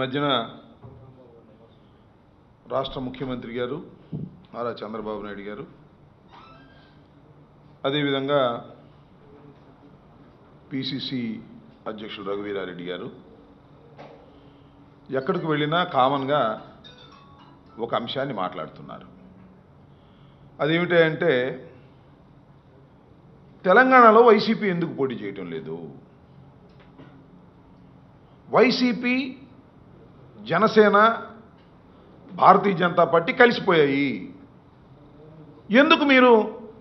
మధ్యన రాష్ట్ర ముఖ్యమంత్రి గారు నారా చంద్రబాబు నాయుడు గారు అదేవిధంగా పిసిసి అధ్యక్షుడు రఘువీరారెడ్డి గారు ఎక్కడికి వెళ్ళినా కామన్గా ఒక అంశాన్ని మాట్లాడుతున్నారు అదేమిటంటే తెలంగాణలో వైసీపీ ఎందుకు పోటీ చేయటం లేదు వైసీపీ జనసేన భారతీయ జనతా పార్టీ కలిసిపోయాయి ఎందుకు మీరు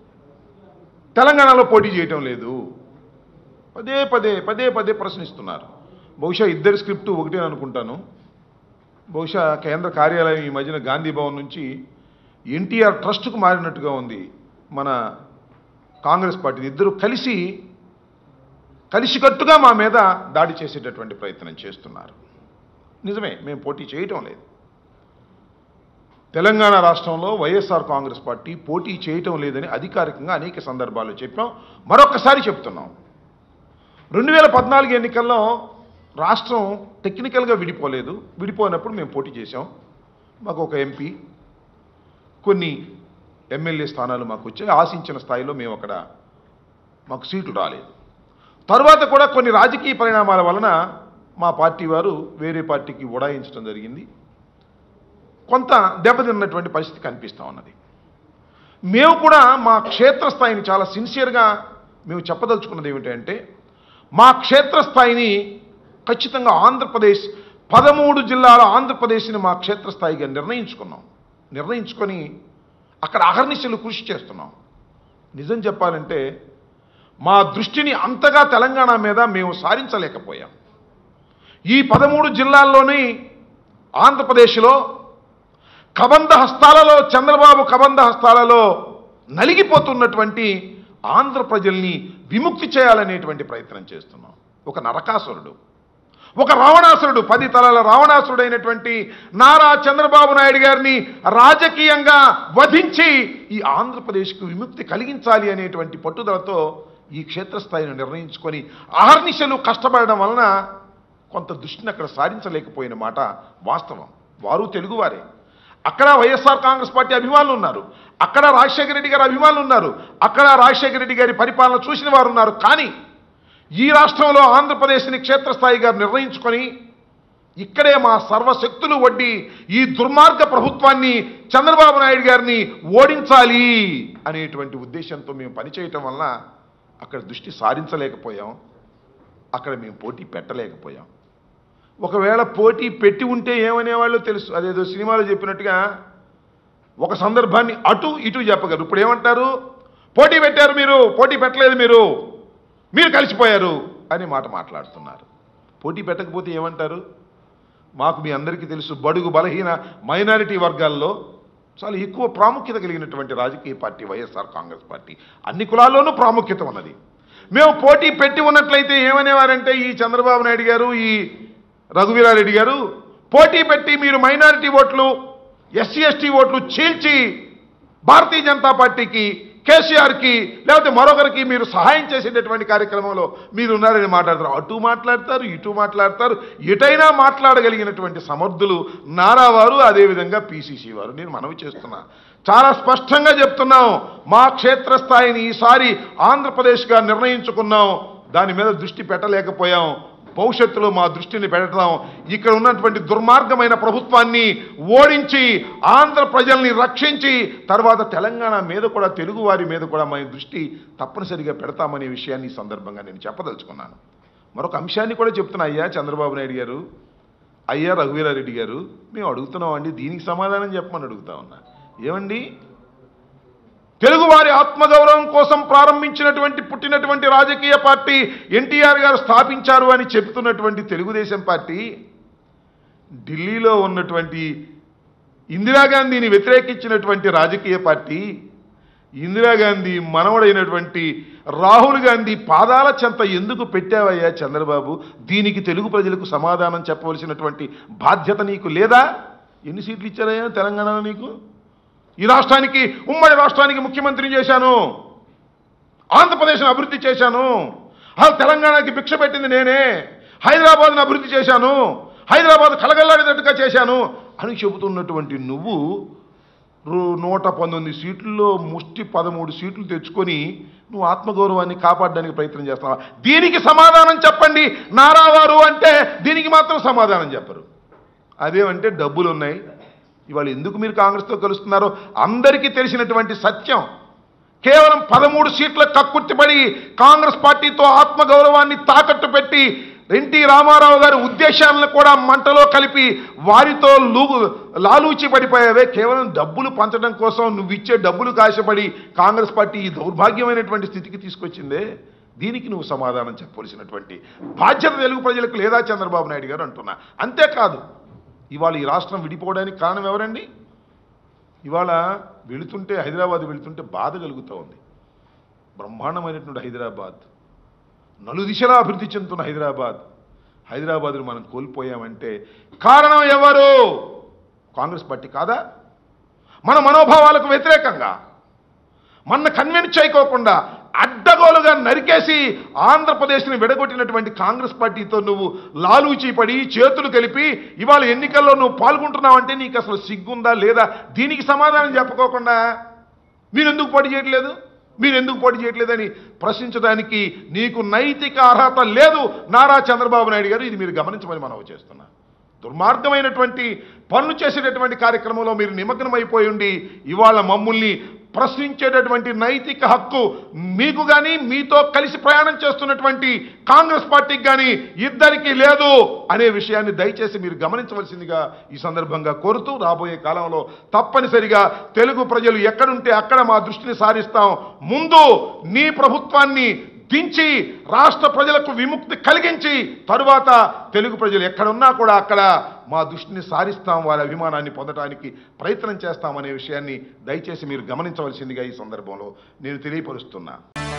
తెలంగాణలో పోటీ చేయటం లేదు పదే పదే పదే పదే ప్రశ్నిస్తున్నారు బహుశా ఇద్దరి స్క్రిప్ట్ ఒకటే అనుకుంటాను బహుశా కేంద్ర కార్యాలయం ఈ మధ్యన గాంధీ భవన్ నుంచి ఎన్టీఆర్ ట్రస్ట్కు మారినట్టుగా ఉంది మన కాంగ్రెస్ పార్టీ ఇద్దరు కలిసి కలిసికట్టుగా మా మీద దాడి చేసేటటువంటి ప్రయత్నం చేస్తున్నారు నిజమే మేము పోటీ చేయటం లేదు తెలంగాణ రాష్ట్రంలో వైఎస్ఆర్ కాంగ్రెస్ పార్టీ పోటీ చేయటం లేదని అధికారికంగా అనేక సందర్భాల్లో చెప్పాం మరొకసారి చెప్తున్నాం రెండు వేల పద్నాలుగు ఎన్నికల్లో రాష్ట్రం టెక్నికల్గా విడిపోలేదు విడిపోయినప్పుడు మేము పోటీ చేశాం మాకు ఒక ఎంపీ కొన్ని ఎమ్మెల్యే స్థానాలు మాకు వచ్చాయి ఆశించిన స్థాయిలో మేము అక్కడ మాకు సీట్లు రాలేదు తర్వాత కూడా కొన్ని రాజకీయ పరిణామాల వలన మా పార్టీ వారు వేరే పార్టీకి ఉడాయించడం జరిగింది కొంత దెబ్బతిన్నటువంటి పరిస్థితి కనిపిస్తూ ఉన్నది మేము కూడా మా క్షేత్రస్థాయిని చాలా సిన్సియర్గా మేము చెప్పదలుచుకున్నది ఏమిటంటే మా క్షేత్రస్థాయిని ఖచ్చితంగా ఆంధ్రప్రదేశ్ పదమూడు జిల్లాల ఆంధ్రప్రదేశ్ని మా క్షేత్రస్థాయిగా నిర్ణయించుకున్నాం నిర్ణయించుకొని అక్కడ అహర్నిశలు కృషి చేస్తున్నాం నిజం చెప్పాలంటే మా దృష్టిని అంతగా తెలంగాణ మీద మేము సారించలేకపోయాం ఈ పదమూడు జిల్లాల్లోని ఆంధ్రప్రదేశ్లో కబంధ హస్తాలలో చంద్రబాబు కబంధ హస్తాలలో నలిగిపోతున్నటువంటి ఆంధ్ర ప్రజల్ని విముక్తి చేయాలనేటువంటి ప్రయత్నం చేస్తున్నాం ఒక నరకాసురుడు ఒక రావణాసురుడు పది తలల రావణాసురుడైనటువంటి నారా చంద్రబాబు నాయుడు గారిని రాజకీయంగా వధించి ఈ ఆంధ్రప్రదేశ్కు విముక్తి కలిగించాలి అనేటువంటి పట్టుదలతో ఈ క్షేత్రస్థాయిని నిర్ణయించుకొని అహర్నిశలు కష్టపడడం వలన కొంత దృష్టిని అక్కడ సాధించలేకపోయిన మాట వాస్తవం వారు తెలుగువారే అక్కడ వైఎస్ఆర్ కాంగ్రెస్ పార్టీ అభిమానులు ఉన్నారు అక్కడ రాజశేఖర రెడ్డి గారి అభిమానులు ఉన్నారు అక్కడ రాజశేఖర రెడ్డి గారి పరిపాలన చూసిన వారు ఉన్నారు కానీ ఈ రాష్ట్రంలో ఆంధ్రప్రదేశ్ని క్షేత్రస్థాయిగా నిర్ణయించుకొని ఇక్కడే మా సర్వశక్తులు వడ్డి ఈ దుర్మార్గ ప్రభుత్వాన్ని చంద్రబాబు నాయుడు గారిని ఓడించాలి అనేటువంటి ఉద్దేశంతో మేము పనిచేయటం వలన అక్కడ దృష్టి సారించలేకపోయాం అక్కడ మేము పోటీ పెట్టలేకపోయాం ఒకవేళ పోటీ పెట్టి ఉంటే ఏమనేవాళ్ళో తెలుసు అదేదో సినిమాలో చెప్పినట్టుగా ఒక సందర్భాన్ని అటు ఇటు చెప్పగలరు ఇప్పుడు ఏమంటారు పోటీ పెట్టారు మీరు పోటీ పెట్టలేదు మీరు మీరు కలిసిపోయారు అని మాట మాట్లాడుతున్నారు పోటీ పెట్టకపోతే ఏమంటారు మాకు మీ అందరికీ తెలుసు బడుగు బలహీన మైనారిటీ వర్గాల్లో చాలా ఎక్కువ ప్రాముఖ్యత కలిగినటువంటి రాజకీయ పార్టీ వైఎస్ఆర్ కాంగ్రెస్ పార్టీ అన్ని కులాల్లోనూ ప్రాముఖ్యత ఉన్నది మేము పోటీ పెట్టి ఉన్నట్లయితే ఏమనేవారంటే ఈ చంద్రబాబు నాయుడు గారు ఈ రఘువీరారెడ్డి గారు పోటీ పెట్టి మీరు మైనారిటీ ఓట్లు ఎస్సీ ఎస్టీ ఓట్లు చీల్చి భారతీయ జనతా పార్టీకి కేసీఆర్కి లేకపోతే మరొకరికి మీరు సహాయం చేసేటటువంటి కార్యక్రమంలో మీరు ఉన్నారని మాట్లాడతారు అటు మాట్లాడతారు ఇటు మాట్లాడతారు ఎటైనా మాట్లాడగలిగినటువంటి సమర్థులు నారా వారు అదేవిధంగా పీసీసీ వారు నేను మనవి చేస్తున్నా చాలా స్పష్టంగా చెప్తున్నాం మా క్షేత్రస్థాయిని ఈసారి ఆంధ్రప్రదేశ్గా నిర్ణయించుకున్నాం దాని మీద దృష్టి పెట్టలేకపోయాం భవిష్యత్తులో మా దృష్టిని పెట్టడం ఇక్కడ ఉన్నటువంటి దుర్మార్గమైన ప్రభుత్వాన్ని ఓడించి ఆంధ్ర ప్రజల్ని రక్షించి తర్వాత తెలంగాణ మీద కూడా తెలుగు వారి మీద కూడా మా దృష్టి తప్పనిసరిగా పెడతామనే విషయాన్ని ఈ సందర్భంగా నేను చెప్పదలుచుకున్నాను మరొక అంశాన్ని కూడా చెప్తున్నా అయ్యా చంద్రబాబు నాయుడు గారు అయ్యా రఘువీరారెడ్డి గారు మేము అడుగుతున్నామండి దీనికి సమాధానం చెప్పమని అడుగుతా ఉన్నా ఏమండి తెలుగువారి ఆత్మగౌరవం కోసం ప్రారంభించినటువంటి పుట్టినటువంటి రాజకీయ పార్టీ ఎన్టీఆర్ గారు స్థాపించారు అని చెబుతున్నటువంటి తెలుగుదేశం పార్టీ ఢిల్లీలో ఉన్నటువంటి ఇందిరాగాంధీని వ్యతిరేకించినటువంటి రాజకీయ పార్టీ ఇందిరాగాంధీ మనవడైనటువంటి రాహుల్ గాంధీ పాదాల చెంత ఎందుకు పెట్టావయ్యా చంద్రబాబు దీనికి తెలుగు ప్రజలకు సమాధానం చెప్పవలసినటువంటి బాధ్యత నీకు లేదా ఎన్ని సీట్లు ఇచ్చారయ్యా తెలంగాణలో నీకు ఈ రాష్ట్రానికి ఉమ్మడి రాష్ట్రానికి ముఖ్యమంత్రిని చేశాను ఆంధ్రప్రదేశ్ను అభివృద్ధి చేశాను అసలు తెలంగాణకి భిక్ష పెట్టింది నేనే హైదరాబాద్ను అభివృద్ధి చేశాను హైదరాబాద్ కలగల్లాడేటట్టుగా చేశాను అని చెబుతున్నటువంటి నువ్వు రు- నూట పంతొమ్మిది సీట్లలో ముష్టి పదమూడు సీట్లు తెచ్చుకొని నువ్వు ఆత్మగౌరవాన్ని కాపాడడానికి ప్రయత్నం చేస్తున్నావా దీనికి సమాధానం చెప్పండి నారావారు అంటే దీనికి మాత్రం సమాధానం చెప్పరు అదేమంటే డబ్బులు ఉన్నాయి ఇవాళ ఎందుకు మీరు కాంగ్రెస్తో కలుస్తున్నారో అందరికీ తెలిసినటువంటి సత్యం కేవలం పదమూడు సీట్ల కక్కుర్తిపడి కాంగ్రెస్ పార్టీతో ఆత్మగౌరవాన్ని తాకట్టు పెట్టి ఎన్టీ రామారావు గారి ఉద్దేశాలను కూడా మంటలో కలిపి వారితో లూ లాలూచి పడిపోయావే కేవలం డబ్బులు పంచడం కోసం నువ్వు ఇచ్చే డబ్బులు కాశపడి కాంగ్రెస్ పార్టీ ఈ దౌర్భాగ్యమైనటువంటి స్థితికి తీసుకొచ్చిందే దీనికి నువ్వు సమాధానం చెప్పవలసినటువంటి బాధ్యత తెలుగు ప్రజలకు లేదా చంద్రబాబు నాయుడు గారు అంటున్నా అంతేకాదు ఇవాళ ఈ రాష్ట్రం విడిపోవడానికి కారణం ఎవరండి ఇవాళ వెళుతుంటే హైదరాబాద్ వెళుతుంటే బాధ కలుగుతూ ఉంది బ్రహ్మాండమైనటువంటి హైదరాబాద్ నలుదిశలా అభివృద్ధి చెందుతున్న హైదరాబాద్ హైదరాబాద్ను మనం కోల్పోయామంటే కారణం ఎవరు కాంగ్రెస్ పార్టీ కాదా మన మనోభావాలకు వ్యతిరేకంగా మన కన్విన్స్ చేయకోకుండా అడ్డగోలుగా నరికేసి ఆంధ్రప్రదేశ్ని విడగొట్టినటువంటి కాంగ్రెస్ పార్టీతో నువ్వు లాలూచి పడి చేతులు కలిపి ఇవాళ ఎన్నికల్లో నువ్వు పాల్గొంటున్నావంటే నీకు అసలు సిగ్గుందా లేదా దీనికి సమాధానం చెప్పకోకుండా మీరు ఎందుకు పోటీ చేయట్లేదు మీరు ఎందుకు పోటీ చేయట్లేదని ప్రశ్నించడానికి నీకు నైతిక అర్హత లేదు నారా చంద్రబాబు నాయుడు గారు ఇది మీరు గమనించమని మనం చేస్తున్నా దుర్మార్గమైనటువంటి పనులు చేసేటటువంటి కార్యక్రమంలో మీరు నిమగ్నమైపోయి ఉండి ఇవాళ మమ్ముల్ని ప్రశ్నించేటటువంటి నైతిక హక్కు మీకు కానీ మీతో కలిసి ప్రయాణం చేస్తున్నటువంటి కాంగ్రెస్ పార్టీకి కానీ ఇద్దరికీ లేదు అనే విషయాన్ని దయచేసి మీరు గమనించవలసిందిగా ఈ సందర్భంగా కోరుతూ రాబోయే కాలంలో తప్పనిసరిగా తెలుగు ప్రజలు ఎక్కడుంటే అక్కడ మా దృష్టిని సారిస్తాం ముందు నీ ప్రభుత్వాన్ని దించి రాష్ట్ర ప్రజలకు విముక్తి కలిగించి తరువాత తెలుగు ప్రజలు ఎక్కడున్నా కూడా అక్కడ మా దృష్టిని సారిస్తాం వారి అభిమానాన్ని పొందడానికి ప్రయత్నం చేస్తామనే విషయాన్ని దయచేసి మీరు గమనించవలసిందిగా ఈ సందర్భంలో నేను తెలియపరుస్తున్నా